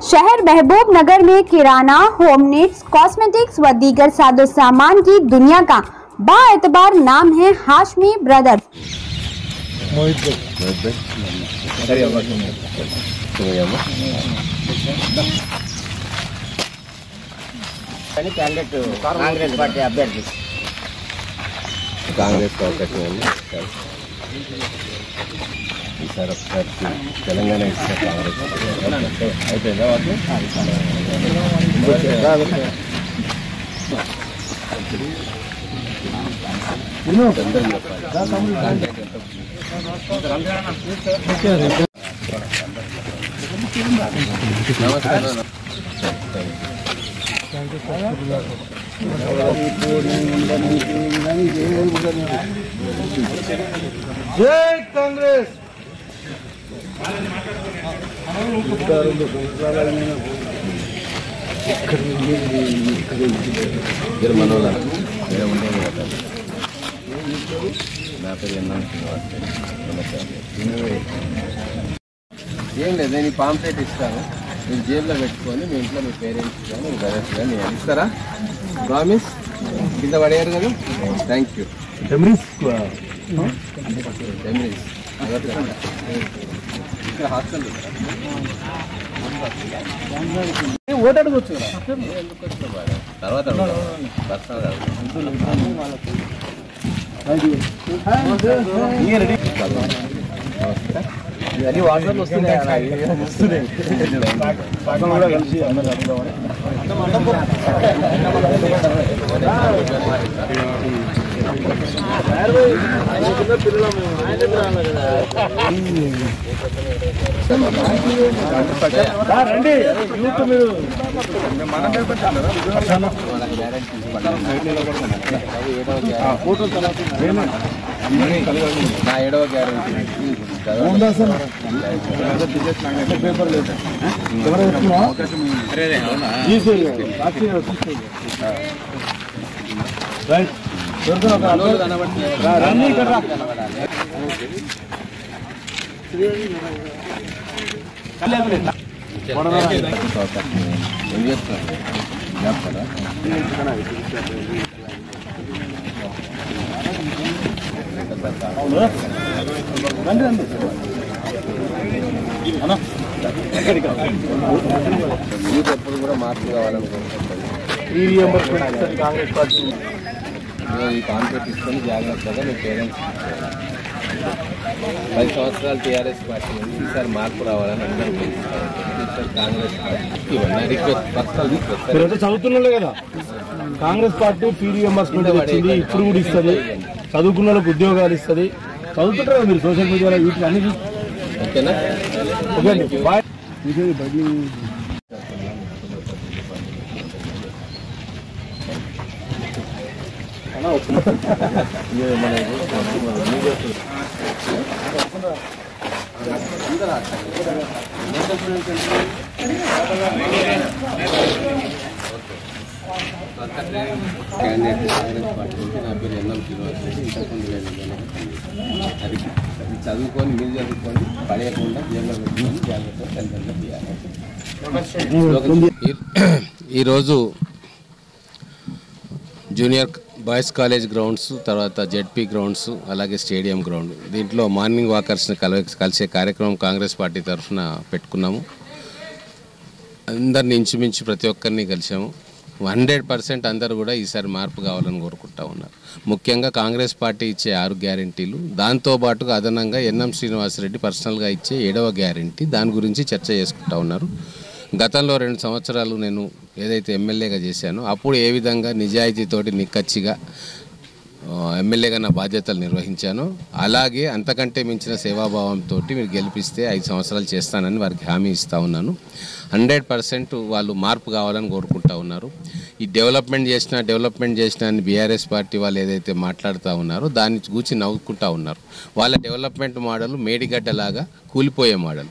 शहर महबूब नगर में किराना होम नीड्स कॉस्मेटिक्स व दीगर साजो सामान की दुनिया का बाएतबार नाम है हाशमी ब्रदर्स కానీ క్యాండిడేట్ కాంగ్రెస్ పార్టీ అభ్యర్థి కాంగ్రెస్ అవకాశం ఉంది ఈసారి ఒకసారి తెలంగాణ ఇస్తే కాంగ్రెస్ అయిపోయిందా వాళ్ళు నమస్కారం జై కాంగ్రెస్ ఇద్దరు మనోళ్ళ వేరే ఉండేది కదా నా పేరు ఎన్నాను శ్రీనివాస్ నమస్తే ఏం లేదు నేను ఈ పాంప్లెట్ ఇస్తాను మీరు జేబులో పెట్టుకొని మీ ఇంట్లో మీ పేరెంట్స్ కానీ మీ బ్రదర్స్ కానీ నేను ఇస్తారా ప్రామిస్ కింద పడేయారు కదా థ్యాంక్ యూ టెమరీస్ టెమిరీస్ ఇక్కడ హాస్టల్ ఓటు అడగొచ్చు కదా ఎందుకు వచ్చిన బాగా తర్వాత అడుగుదాం. పర్సనల్ అడుగుదాం. ఇవన్నీ వాట్సాప్ వస్తున్నాయి వస్తున్నాయి పక్కన కూడా కలిసి అందరు అడుగుదామని రండి యూత్ మీరు మన గ్యారెంటీ నా ఏడవ గ్యారెంటీ పేపర్ లేదు ఎవరు వస్తున్నా రైట్ రండి ఇక్కడ రా. ఏం చేస్తున్నారు చేస్తారా రండి రండి అన్నా ఎక్కడికి మీకు ఎప్పుడు కూడా మార్పు కావాలనుకుంటున్నాను ఈ రియంబర్స్మెంట్ కాంగ్రెస్ పార్టీ మీరు ఈ కాన్సెప్ట్ తీసుకొని జాగ్రత్తగా మీ పేరెంట్స్ పది సంవత్సరాలు టీఆర్ఎస్ పార్టీ ఉంది ఈసారి మార్పు రావాలని అందరూ కోరుకుంటున్నారు. ఈసారి కాంగ్రెస్ పార్టీ ఇవన్నీ రిక్వెస్ట్ పర్సనల్ రిక్వెస్ట్ మీరైతే చదువుతున్నాడే కదా కాంగ్రెస్ పార్టీ ఫీ రియంబర్స్మెంట్ వచ్చింది ఇప్పుడు కూడా ఇస్తుంది చదువుకున్న వాళ్ళకి ఉద్యోగాలు ఇస్తుంది చదువుతుంటారు కదా మీరు సోషల్ మీడియాలో వీటిని అన్ని చూసి ఓకేనా ఓకే అండి బాయ్ ఇది బయట క్యాండిడేట్ కాంగ్రెస్ పార్టీ నుంచి నా పేరు ఎన్ఎం శ్రీనివాస్ రెడ్డి ఇంతకుముందు నేను అది అది చదువుకొని మీరు చదువుకొని పడేయకుండా జైల్లో పెట్టుకొని జాగ్రత్తగా సెంటర్లో తీయాలి ఈరోజు జూనియర్ బాయ్స్ కాలేజ్ గ్రౌండ్స్ తర్వాత జెడ్పీ గ్రౌండ్స్ అలాగే స్టేడియం గ్రౌండ్ దీంట్లో మార్నింగ్ వాకర్స్ని కల కలిసే కార్యక్రమం కాంగ్రెస్ పార్టీ తరఫున పెట్టుకున్నాము అందరిని ఇంచుమించు ప్రతి ఒక్కరిని కలిసాము హండ్రెడ్ పర్సెంట్ అందరూ కూడా ఈసారి మార్పు కావాలని కోరుకుంటా ఉన్నారు ముఖ్యంగా కాంగ్రెస్ పార్టీ ఇచ్చే ఆరు గ్యారెంటీలు దాంతోపాటుగా అదనంగా ఎన్ఎం శ్రీనివాసరెడ్డి పర్సనల్గా ఇచ్చే ఏడవ గ్యారెంటీ దాని గురించి చర్చ చేసుకుంటా ఉన్నారు గతంలో రెండు సంవత్సరాలు నేను ఏదైతే ఎమ్మెల్యేగా చేశానో అప్పుడు ఏ విధంగా నిజాయితీతోటి నిక్కచ్చిగా ఆ, ఎమ్మెల్యేగా నా బాధ్యతలు నిర్వహించాను అలాగే అంతకంటే మించిన సేవాభావంతో మీరు గెలిపిస్తే ఐదు సంవత్సరాలు చేస్తానని వారికి హామీ ఇస్తా ఉన్నాను హండ్రెడ్ పర్సెంట్ వాళ్ళు మార్పు కావాలని కోరుకుంటా ఉన్నారు ఈ డెవలప్మెంట్ చేసిన డెవలప్మెంట్ చేసిన అని బీఆర్ఎస్ పార్టీ వాళ్ళు ఏదైతే మాట్లాడుతూ ఉన్నారో దాన్ని గూచి నవ్వుకుంటా ఉన్నారు వాళ్ళ డెవలప్మెంట్ మోడల్ మేడిగడ్డలాగా కూలిపోయే మోడల్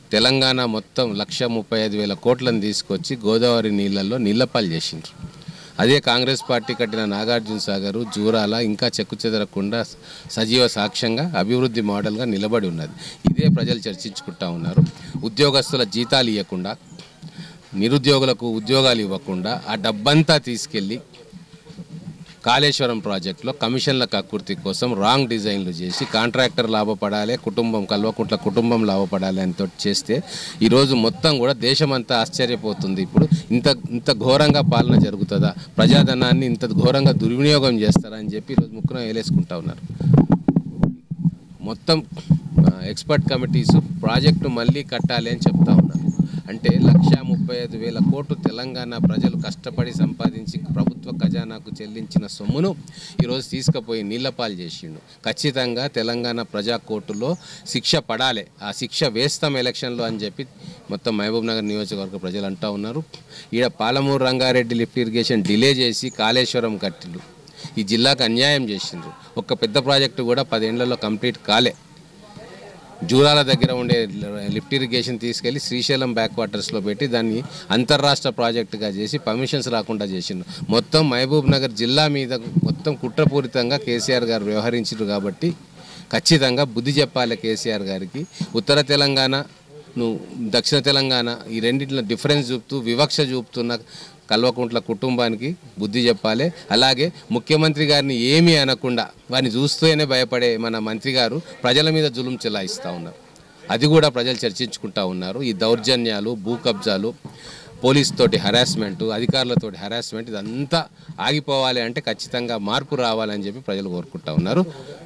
తెలంగాణ మొత్తం లక్ష ముప్పై ఐదు వేల కోట్లను తీసుకొచ్చి గోదావరి నీళ్ళల్లో నీళ్ళపాలు చేసిండ్రు అదే కాంగ్రెస్ పార్టీ కట్టిన నాగార్జున సాగర్ జూరాల ఇంకా చెక్కు చెదరకుండా సజీవ సాక్ష్యంగా అభివృద్ధి మోడల్గా నిలబడి ఉన్నది ఇదే ప్రజలు చర్చించుకుంటా ఉన్నారు ఉద్యోగస్తుల జీతాలు ఇవ్వకుండా నిరుద్యోగులకు ఉద్యోగాలు ఇవ్వకుండా ఆ డబ్బంతా తీసుకెళ్ళి కాళేశ్వరం ప్రాజెక్టులో కమిషన్ల కక్కుర్తి కోసం రాంగ్ డిజైన్లు చేసి కాంట్రాక్టర్ లాభపడాలి కుటుంబం కల్వకుంట్ల కుటుంబం లాభపడాలి అని తోటి చేస్తే ఈరోజు మొత్తం కూడా దేశమంతా ఆశ్చర్యపోతుంది ఇప్పుడు ఇంత ఇంత ఘోరంగా పాలన జరుగుతుందా ప్రజాధనాన్ని ఇంత ఘోరంగా దుర్వినియోగం చేస్తారా అని చెప్పి ఈరోజు ముక్కున వేలేసుకుంటా ఉన్నారు మొత్తం ఆ, ఎక్స్పర్ట్ కమిటీస్ ప్రాజెక్టు మళ్ళీ కట్టాలి అని చెప్తా ఉన్నారు అంటే లక్ష ముప్పై ఐదు వేల కోట్లు తెలంగాణ ప్రజలు కష్టపడి సంపాదించి ప్రభుత్వ ఖజానాకు చెల్లించిన సొమ్మును ఈరోజు తీసుకుపోయి నీళ్లపాలు చేసిండు ఖచ్చితంగా తెలంగాణ ప్రజా కోర్టులో శిక్ష పడాలి ఆ శిక్ష వేస్తాం ఎలక్షన్లో అని చెప్పి మొత్తం మహబూబ్ నగర్ నియోజకవర్గ ప్రజలు అంటా ఉన్నారు ఈడ Palamuru Rangareddy lift irrigation delay చేసి కాళేశ్వరం కట్టిండు ఈ జిల్లాకు అన్యాయం చేసిండ్రు ఒక్క పెద్ద ప్రాజెక్టు కూడా పదేళ్లలో కంప్లీట్ కాలే జూరాల దగ్గర ఉండే లిఫ్ట్ ఇరిగేషన్ తీసుకెళ్లి శ్రీశైలం బ్యాక్ వాటర్స్లో పెట్టి దాన్ని అంతర్రాష్ట్ర ప్రాజెక్టుగా చేసి పర్మిషన్స్ రాకుండా చేసిండు మొత్తం మహబూబ్ నగర్ జిల్లా మీద మొత్తం కుట్రపూరితంగా కేసీఆర్ గారు వ్యవహరించారు కాబట్టి ఖచ్చితంగా బుద్ధి చెప్పాలి కేసీఆర్ గారికి ఉత్తర తెలంగాణ నువ్వు దక్షిణ తెలంగాణ ఈ రెండింటిలో డిఫరెన్స్ చూపుతూ వివక్ష చూపుతున్న కల్వకుంట్ల కుటుంబానికి బుద్ధి చెప్పాలి అలాగే ముఖ్యమంత్రి గారిని ఏమీ అనకుండా వారిని చూస్తూనే భయపడే మన మంత్రి గారు ప్రజల మీద జులుం చెలాయిస్తూ ఉన్నారు అది కూడా ప్రజలు చర్చించుకుంటా ఉన్నారు ఈ దౌర్జన్యాలు భూ కబ్జాలు పోలీస్ తోటి హరాస్మెంట్ అధికారులతోటి హరాస్మెంట్ ఇదంతా ఆగిపోవాలి అంటే ఖచ్చితంగా మార్పు రావాలని చెప్పి ప్రజలు కోరుకుంటా ఉన్నారు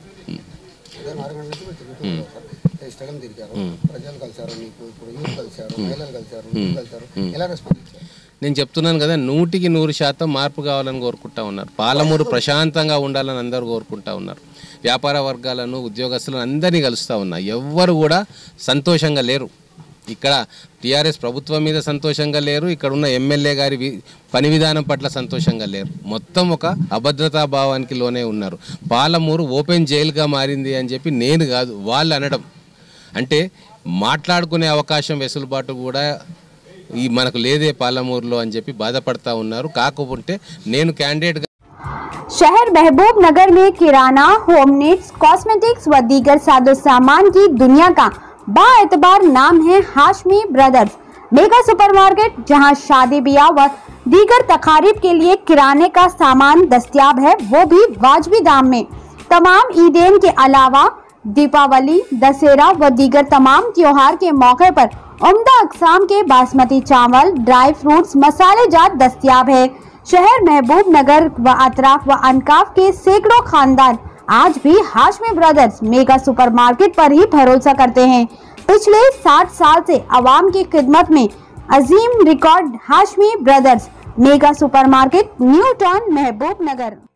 స్టగం తిరిగారు ప్రజలు కలిశారు మీకు ఇప్పుడు యూత్ కలిశారు మహిళలు కలిశారు యూత్ కలిశారు ఎలా రెస్పాన్స్ ఇచ్చారు నేను చెప్తున్నాను కదా నూటికి నూరు శాతం మార్పు కావాలని కోరుకుంటా ఉన్నారు పాలమూరు ప్రశాంతంగా ఉండాలని అందరూ కోరుకుంటా ఉన్నారు వ్యాపార వర్గాలను ఉద్యోగస్తులను అందరినీ కలుస్తూ ఉన్నా ఎవ్వరు కూడా సంతోషంగా లేరు ఇక్కడ టీఆర్ఎస్ ప్రభుత్వం మీద సంతోషంగా లేరు ఇక్కడ ఉన్న ఎమ్మెల్యే గారి వి- పని విధానం పట్ల సంతోషంగా లేరు మొత్తం ఒక అభద్రతా భావానికి లోనే ఉన్నారు పాలమూరు ఓపెన్ జైలుగా మారింది అని చెప్పి నేను కాదు వాళ్ళు అనడం అంటే మాట్లాడుకునే అవకాశం వెసులుబాటు కూడా ఈ మనకు లేదే పాలమూరులో అని చెప్పి బాధపడతా ఉన్నారు కాకపోతే నేను క్యాండిడేట్ शहर महबूब नगर में किराना होम नीड्स कॉस्मेटिक्स व दीगर साजो सामान की दुनिया का बाएतबार नाम है हाशमी ब्रदर्स मेगा सुपरमार्केट जहां शादी ब्याह व दीगर तकारीब के लिए किराने का सामान दस्तियाब है वो भी वाजबी दाम में तमाम ईदेन के अलावा दीपावली दशहरा व दीगर तमाम त्योहार के मौके पर उम्दा अकसाम के बासमती चावल ड्राई फ्रूट्स मसाले जात दस्तियाब है शहर महबूब नगर व अतराफ व अनकाफ के सैकड़ों खानदान आज भी हाशमी ब्रदर्स मेगा सुपरमार्केट पर ही भरोसा करते हैं पिछले 60 साल से आवाम की खिदमत में अजीम record Hashmi brothers mega supermarket new town महबूब नगर